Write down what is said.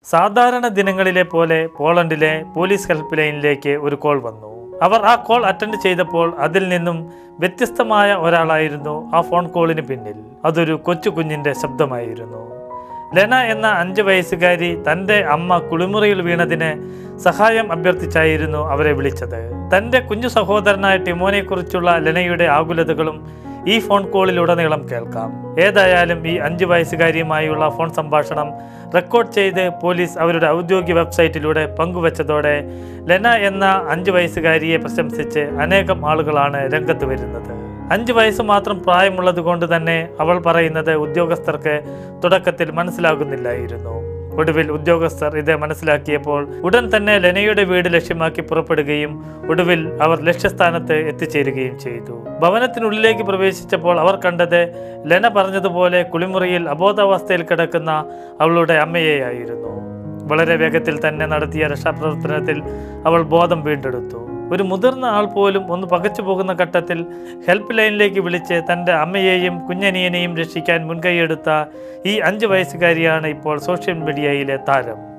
സാധാരണ ദിനങ്ങളിലെ പോലെ പോളണ്ടിലെ police help ലൈനിലേക്ക് ഒരു കോൾ വന്നു അവർ ആ കോൾ അറ്റൻഡ് ചെയ്തപ്പോൾ അതിൽ നിന്നും വ്യത്യസ്തമായ ഒരാളായിരുന്നു ആ ഫോൺ കോളിന് പിന്നിൽ അതൊരു കൊച്ചു കുഞ്ഞിന്റെ ശബ്ദമായിരുന്നു ലെന എന്ന അഞ്ച് വയസ്സുകാരി തൻ്റെ അമ്മ കുളിമുറിയിൽ വീണതിന് സഹായം അഭ്യർത്ഥിച്ചായിരുന്നു അവരെ വിളിച്ചത് തൻ്റെ കുഞ്ഞു സഹോദരനായ ടിമോനെക്കുറിച്ചുള്ള ലെനയുടെ ആകുലതകളും ഈ ഫോൺ കോളിലുടനീളം കേൾക്കാം ഏതായാലും ഈ അഞ്ച് വയസ്സുകാരിയുമായുള്ള ഫോൺ സംഭാഷണം റെക്കോർഡ് ചെയ്ത് പോലീസ് അവരുടെ ഔദ്യോഗിക വെബ്സൈറ്റിലൂടെ പങ്കുവച്ചതോടെ ലെന എന്ന അഞ്ച് വയസ്സുകാരിയെ പ്രശംസിച്ച് അനേകം ആളുകളാണ് രംഗത്ത് വരുന്നത് അഞ്ച് വയസ്സ് മാത്രം പ്രായമുള്ളത് കൊണ്ട് തന്നെ അവൾ പറയുന്നത് ഉദ്യോഗസ്ഥർക്ക് തുടക്കത്തിൽ മനസ്സിലാകുന്നില്ലായിരുന്നു ഒടുവിൽ ഉദ്യോഗസ്ഥർ ഇത് മനസ്സിലാക്കിയപ്പോൾ ഉടൻ തന്നെ ലെനയുടെ വീട് ലക്ഷ്യമാക്കി പുറപ്പെടുകയും ഒടുവിൽ അവർ ലക്ഷ്യസ്ഥാനത്ത് എത്തിച്ചേരുകയും ചെയ്തു ഭവനത്തിനുള്ളിലേക്ക് പ്രവേശിച്ചപ്പോൾ അവർ കണ്ടത് ലെന പറഞ്ഞതുപോലെ കുളിമുറിയിൽ അബോധാവസ്ഥയിൽ കിടക്കുന്ന അവളുടെ അമ്മയെയായിരുന്നു വളരെ വേഗത്തിൽ തന്നെ നടത്തിയ രക്ഷാപ്രവർത്തനത്തിൽ അവൾ ബോധം വീണ്ടെടുത്തു ഒരു മുതിർന്ന ആൾ പോലും ഒന്ന് പകച്ചു പോകുന്ന ഘട്ടത്തിൽ ഹെൽപ്പ് ലൈനിലേക്ക് വിളിച്ച് തൻ്റെ അമ്മയെയും കുഞ്ഞനിയനെയും രക്ഷിക്കാൻ മുൻകൈയെടുത്ത ഈ അഞ്ച് വയസ്സുകാരിയാണ് ഇപ്പോൾ സോഷ്യൽ മീഡിയയിലെ താരം